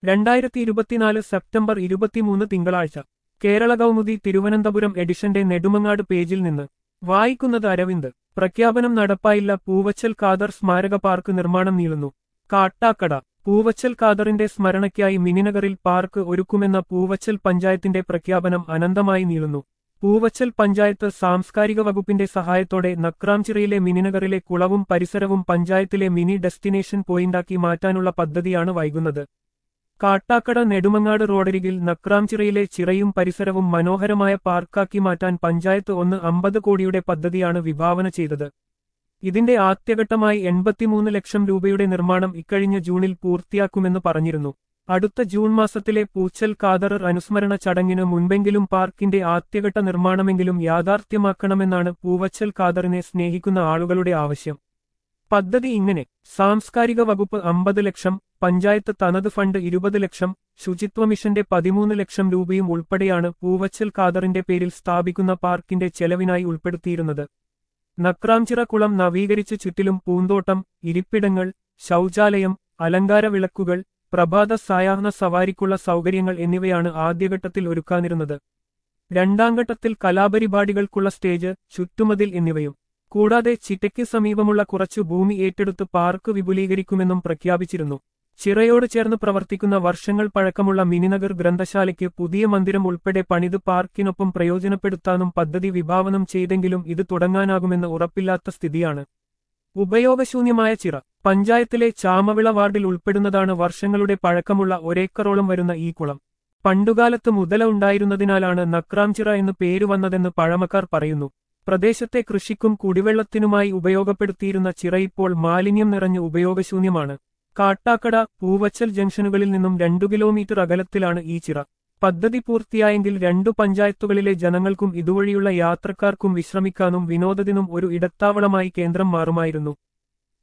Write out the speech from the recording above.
രണ്ടായിരത്തി ഇരുപത്തിനാല് സെപ്റ്റംബർ ഇരുപത്തിമൂന്ന് തിങ്കളാഴ്ച കേരള കൗമുദി തിരുവനന്തപുരം എഡിഷന്റെ നെടുമങ്ങാട് പേജിൽ നിന്ന് വായിക്കുന്നത് അരവിന്ദ് പ്രഖ്യാപനം നടപ്പായില്ല പൂവച്ചൽ ഖാദർ സ്മാരക പാർക്ക് നിർമ്മാണം നീളുന്നു കാട്ടാക്കട പൂവച്ചൽ ഖാദറിന്റെ സ്മരണയ്ക്കായി മിനിനഗറിൽ പാർക്ക് ഒരുക്കുമെന്ന പൂവച്ചൽ പഞ്ചായത്തിന്റെ പ്രഖ്യാപനം അനന്തമായി നീളുന്നു പൂവച്ചൽ പഞ്ചായത്ത് സാംസ്കാരിക വകുപ്പിന്റെ സഹായത്തോടെ നക്രാംചിറയിലെ മിനിനഗറിലെ കുളവും പരിസരവും പഞ്ചായത്തിലെ മിനി ഡെസ്റ്റിനേഷൻ പോയിന്റാക്കി മാറ്റാനുള്ള പദ്ധതിയാണ് വൈകുന്നത് കാട്ടാക്കട നെടുമങ്ങാട് റോഡരികിൽ നക്രാംചിറയിലെ ചിറയും പരിസരവും മനോഹരമായ പാർക്കാക്കി മാറ്റാൻ പഞ്ചായത്ത് ഒന്ന് അമ്പത് കോടിയുടെ പദ്ധതിയാണ് വിഭാവന ചെയ്തത് ഇതിന്റെ ആദ്യഘട്ടമായി എൺപത്തിമൂന്ന് ലക്ഷം രൂപയുടെ നിർമ്മാണം ഇക്കഴിഞ്ഞ ജൂണിൽ പൂർത്തിയാക്കുമെന്ന് പറഞ്ഞിരുന്നു അടുത്ത ജൂൺ മാസത്തിലെ പൂച്ചൽ കാദറർ അനുസ്മരണ ചടങ്ങിന് മുൻപെങ്കിലും പാർക്കിന്റെ ആദ്യഘട്ട നിർമ്മാണമെങ്കിലും യാഥാർത്ഥ്യമാക്കണമെന്നാണ് പൂവച്ചൽ കാദറിനെ സ്നേഹിക്കുന്ന ആളുകളുടെ ആവശ്യം പദ്ധതി ഇങ്ങനെ സാംസ്കാരിക വകുപ്പ് അമ്പത് ലക്ഷം പഞ്ചായത്ത് തനത് ഫണ്ട് ഇരുപത് ലക്ഷം ശുചിത്വ മിഷന്റെ പതിമൂന്ന് ലക്ഷം രൂപയും ഉൾപ്പെടെയാണ് പൂവച്ചൽ കാദറിന്റെ പേരിൽ സ്ഥാപിക്കുന്ന പാർക്കിന്റെ ചെലവിനായി ഉൾപ്പെടുത്തിയിരുന്നത് നക്രാംചിറ കുളം നവീകരിച്ച് ചുറ്റിലും പൂന്തോട്ടം ഇരിപ്പിടങ്ങൾ ശൗചാലയം അലങ്കാര വിളക്കുകൾ പ്രഭാത സായാഹ്ന സവാരിക്കുള്ള സൗകര്യങ്ങൾ എന്നിവയാണ് ആദ്യഘട്ടത്തിൽ ഒരുക്കാനിരുന്നത് രണ്ടാം ഘട്ടത്തിൽ കലാപരിപാടികൾക്കുള്ള സ്റ്റേജ് ചുറ്റുമതിൽ എന്നിവയും കൂടാതെ ചിറ്റയ്ക്ക് സമീപമുള്ള കുറച്ചു ഭൂമി ഏറ്റെടുത്ത് പാർക്ക് വിപുലീകരിക്കുമെന്നും പ്രഖ്യാപിച്ചിരുന്നു ചിറയോട് ചേർന്ന് പ്രവർത്തിക്കുന്ന വർഷങ്ങൾ പഴക്കമുള്ള മിനിനഗർ ഗ്രന്ഥശാലയ്ക്ക് പുതിയ മന്ദിരം ഉൾപ്പെടെ പണിത് പാർക്കിനൊപ്പം പ്രയോജനപ്പെടുത്താനും പദ്ധതി വിഭാവനം ചെയ്തെങ്കിലും ഇത് തുടങ്ങാനാകുമെന്ന് ഉറപ്പില്ലാത്ത സ്ഥിതിയാണ് ഉപയോഗശൂന്യമായ ചിറ പഞ്ചായത്തിലെ ചാമവിള വാർഡിൽ ഉൾപ്പെടുന്നതാണ് വർഷങ്ങളുടെ പഴക്കമുള്ള ഒരേക്കറോളം വരുന്ന ഈ കുളം പണ്ടുകാലത്ത് മുതല ഉണ്ടായിരുന്നതിനാലാണ് നക്രാംചിറ എന്ന് പേര് വന്നതെന്ന് പഴമക്കാർ പറയുന്നു പ്രദേശത്തെ കൃഷിക്കും കുടിവെള്ളത്തിനുമായി ഉപയോഗപ്പെടുത്തിയിരുന്ന ചിറ ഇപ്പോൾ മാലിന്യം നിറഞ്ഞ് ഉപയോഗശൂന്യമാണ് കാട്ടാക്കട പൂവച്ചൽ ജംഗ്ഷനുകളിൽ നിന്നും രണ്ടു കിലോമീറ്റർ അകലത്തിലാണ് ഈ ചിറ പദ്ധതി പൂർത്തിയായെങ്കിൽ രണ്ടു പഞ്ചായത്തുകളിലെ ജനങ്ങൾക്കും ഇതുവഴിയുള്ള യാത്രക്കാർക്കും വിശ്രമിക്കാനും വിനോദത്തിനും ഒരു ഇടത്താവളമായി കേന്ദ്രം മാറുമായിരുന്നു